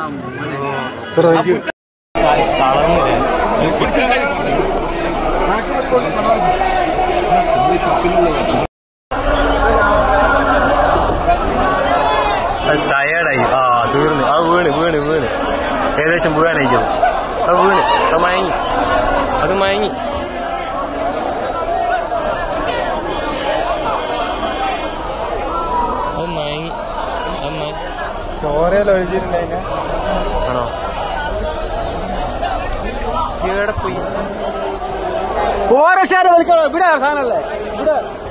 ടയേർഡായി ആ തീർന്ന് അത് വീണ് വീണ് വീണ് ഏകദേശം വീഴാനായിരിക്കും അത് വീണ് അത് മയങ്ങി അത് മയങ്ങി അത് മയങ്ങി അത് മയങ്ങി ചോരയിൽ ഒഴിച്ചിട്ടുണ്ടായിന് ആണോ എവിടെ പോയി പോരക്ഷാരെ വിളിക്കണോ ഇവിടെ സാധനല്ലേ ഇവിടെ